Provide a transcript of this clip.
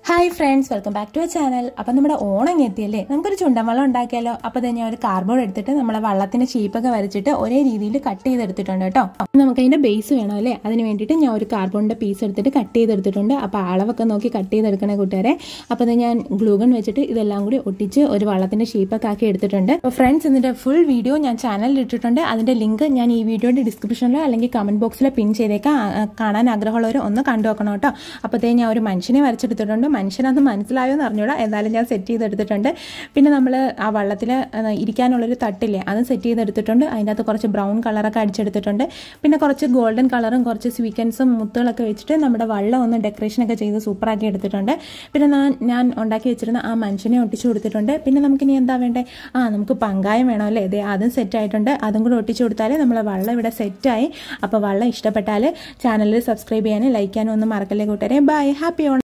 hi friends welcome back to a channel അപ്പം നമ്മുടെ ഓണം എത്തിയല്ലേ നമുക്കൊരു ചുണ്ടൻ വെള്ളം ഉണ്ടാക്കിയാലോ അപ്പോൾ തന്നെ ഞാൻ ഒരു കാർഡ്ബോർഡ് എടുത്തിട്ട് നമ്മളെ വള്ളത്തിന്റെ ഷേപ്പൊക്കെ വരച്ചിട്ട് ഒരേ രീതിയിൽ കട്ട് ചെയ്തെടുത്തിട്ടുണ്ട് കേട്ടോ നമുക്ക് അതിന്റെ ബേസ് വേണം അല്ലേ അതിന് വേണ്ടിയിട്ട് ഞാൻ ഒരു കാർഡ്ബോർഡിന്റെ പീസ് എടുത്തിട്ട് കട്ട് ചെയ്തെടുത്തിട്ടുണ്ട് അപ്പോൾ അളവൊക്കെ നോക്കി കട്ട് ചെയ്തെടുക്കണേ കൂട്ടുകാരെ അപ്പോൾ അത് ഞാൻ ഗ്ലൂഗൺ വെച്ചിട്ട് ഇതെല്ലാം കൂടി ഒട്ടിച്ച് ഒരു വള്ളത്തിന്റെ ഷേപ്പൊക്കെ ആക്കി എടുത്തിട്ടുണ്ട് അപ്പോൾ ഫ്രണ്ട്സ് ഇതിന്റെ ഫുൾ വീഡിയോ ഞാൻ ചാനലിൽ ഇട്ടിട്ടുണ്ട് അതിന്റെ ലിങ്ക് ഞാൻ ഈ വീഡിയോയുടെ ഡിസ്ക്രിപ്ഷനിലോ അല്ലെങ്കിൽ കമന്റ് ബോക്സിലോ പിൻ ചെയ്തേക്കാം ആ, കാണാൻ ആഗ്രഹമുള്ളവർ ഒന്ന് കണ്ടു നോക്കണം കേട്ടോ അപ്പോഴത്തേ ഞാൻ ഒരു മനുഷ്യനെ വരച്ചെടുത്തിട്ടുണ്ട് മനുഷ്യനത് മനസ്സിലായോ എന്ന് അറിഞ്ഞൂടാ എന്നാലും ഞാൻ സെറ്റ് ചെയ്തെടുത്തിട്ടുണ്ട് പിന്നെ നമ്മൾ ആ വള്ളത്തിൽ ഇരിക്കാനുള്ളൊരു തട്ടില്ലേ അത് സെറ്റ് ചെയ്തെടുത്തിട്ടുണ്ട് അതിൻ്റെ അകത്ത് കുറച്ച് ബ്രൗൺ കളറൊക്കെ അടിച്ചെടുത്തിട്ടുണ്ട് പിന്നെ കുറച്ച് ഗോൾഡൻ കളറും കുറച്ച് സ്വീക്കൻസും മുത്തുകളൊക്കെ വെച്ചിട്ട് നമ്മുടെ വള്ളം ഒന്ന് ഡെക്കറേഷനൊക്കെ ചെയ്ത് സൂപ്പറാക്കി എടുത്തിട്ടുണ്ട് പിന്നെ ഞാൻ ഞാൻ ഉണ്ടാക്കി വെച്ചിരുന്ന ആ മനുഷ്യനെ ഒട്ടിച്ചു കൊടുത്തിട്ടുണ്ട് പിന്നെ നമുക്കിനി എന്താ വേണ്ടേ ആ നമുക്ക് പങ്കായം വേണം അല്ലേ ഇതേ അതും സെറ്റ് ആയിട്ടുണ്ട് അതും കൂടെ ഒട്ടിച്ചു കൊടുത്താൽ നമ്മളെ വള്ളം ഇവിടെ സെറ്റായി അപ്പോൾ വള്ളം ഇഷ്ടപ്പെട്ടാൽ ചാനലിൽ സബ്സ്ക്രൈബ് ചെയ്യാനും ലൈക്ക് ചെയ്യാനും ഒന്നും മറക്കല്ലേ കൂട്ടുകാരെ ബൈ ഹാപ്പി ഓൺ